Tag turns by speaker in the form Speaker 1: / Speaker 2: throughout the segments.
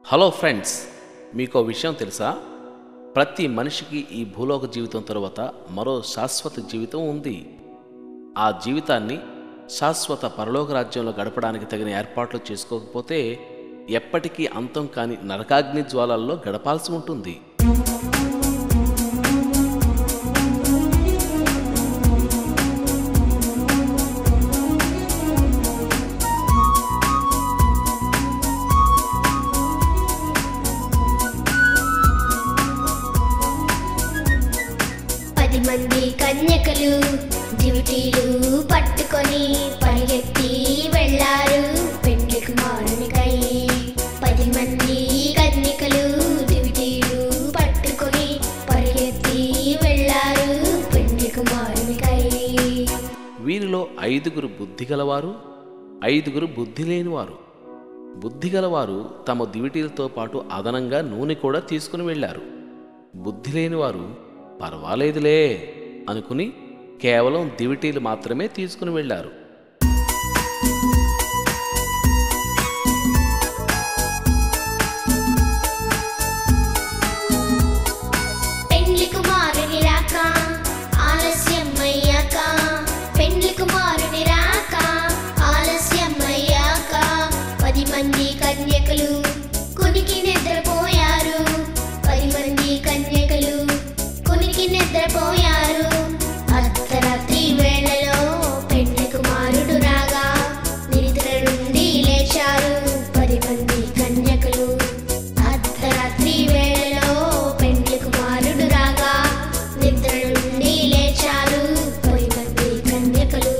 Speaker 1: hello friends మీకు విషయం తెలుసా ప్రతి మనిషికి ఈ భూలోక జీవితం తరువాత మరో శాశ్వత జీవితం ఉంది ఆ జీవితాన్ని శాశ్వత పరలోక రాజ్యంలో గడపడానికి తగిన ఏర్పాట్లు చేసుకోకపోతే ఎప్పటికీ అంతం కాని నరకాగ్ని జ్వాలల్లో గడపాల్సి ఉంటుంది
Speaker 2: పది మంది కన్యకలు దివిటీలు పట్టుకొని పరిగెత్తి వెళ్ళారు పెండ్లి కుమారునికై పది మంది కన్యకలు దివిటీలు పట్టుకొని పరిగెత్తి వెళ్ళారు పెండ్లి కుమారునికై
Speaker 1: వీరిలో ఐదుగురు బుద్ధి గలవారు ఐదుగురు బుద్ధి లేనివారు బుద్ధి గలవారు తమ దివిటీలతో పాటు అదనంగా నూనె కూడా తీసుకుని వెళ్ళారు బుద్ధి లేనివారు పర్వాలేదులే అనుకుని కేవలం దివిటీలు మాత్రమే తీసుకుని వెళ్ళారు
Speaker 2: పెండ్లి కుమారుని రాక ఆలస్యం అయ్యాక పెండ్లి కుమారుని రాక ఆలస్యం అయ్యాక పది మంది కన్యకలు కునికి నిద్రపోయారు పది మంది కన్యకలు కునికి నిద్రపోయారు అర్ధరాత్రి వేళలో పెండ్లి కుమారుడు రాగా నిద్ర నుండి లేచారు పది మంది కన్యకలు అర్ధరాత్రి వేళలో పెండ్లి కుమారుడు రాగా నిద్ర నుండి లేచారు పది మంది కన్యకలు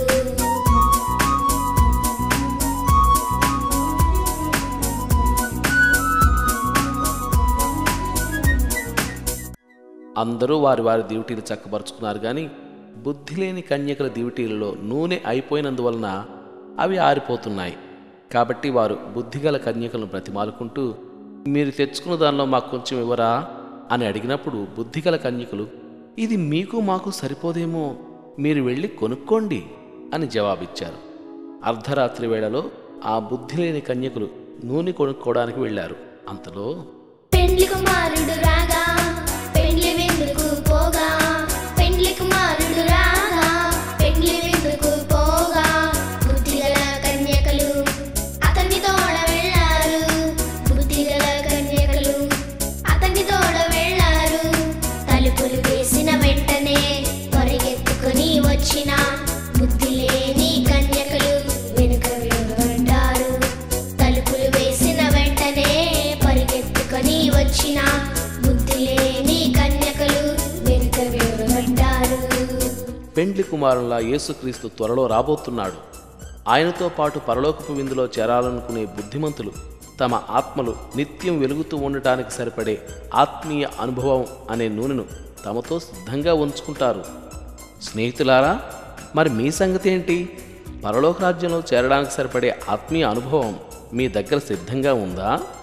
Speaker 1: అందరూ వారి వారి దివిటీలు చక్కబరుచుకున్నారు కానీ బుద్ధి లేని కన్యకల దివిటీలలో నూనె అయిపోయినందువలన అవి ఆరిపోతున్నాయి కాబట్టి వారు బుద్ధిగల కన్యకలను బ్రతిమాలుకుంటూ మీరు తెచ్చుకున్న దానిలో మాకు కొంచెం ఇవ్వరా అని అడిగినప్పుడు బుద్ధిగల కన్యకలు ఇది మీకు మాకు సరిపోదేమో మీరు వెళ్ళి కొనుక్కోండి అని జవాబిచ్చారు అర్ధరాత్రి వేళలో ఆ బుద్ధి లేని కన్యకులు నూనె కొనుక్కోవడానికి వెళ్ళారు అంతలో
Speaker 2: పెండ్లి కుమారుడు రాగా పెండ్లి విందుకు పోగా పెండ్లి కుమారుడు రాగా పెండ్లి విందుకు పోగా బుద్ధిగల కన్యకలు అతన్ని తోడ వెళ్ళారు బుద్ధిగల కన్యకలు అతన్ని తోడ వెళ్ళారు తలుపులు వేసిన వెంటనే పరిగెత్తుకొని వచ్చిన బుద్ధి లేని కన్యకలు వెనుక వెళ్ళబడ్డారు తలుపులు వేసిన వెంటనే పరిగెత్తుకొని వచ్చిన బుద్ధి లేని కన్యకలు వెనుక వెళ్ళబడ్డారు
Speaker 1: పెండ్లి కుమారులా యేసుక్రీస్తు త్వరలో రాబోతున్నాడు ఆయనతో పాటు పరలోకపు విందులో చేరాలనుకునే బుద్ధిమంతులు తమ ఆత్మలు నిత్యం వెలుగుతూ ఉండటానికి సరిపడే ఆత్మీయ అనుభవం అనే నూనెను తమతో సిద్ధంగా ఉంచుకుంటారు స్నేహితులారా మరి మీ సంగతి ఏంటి పరలోక రాజ్యంలో చేరడానికి సరిపడే ఆత్మీయ అనుభవం మీ దగ్గర సిద్ధంగా ఉందా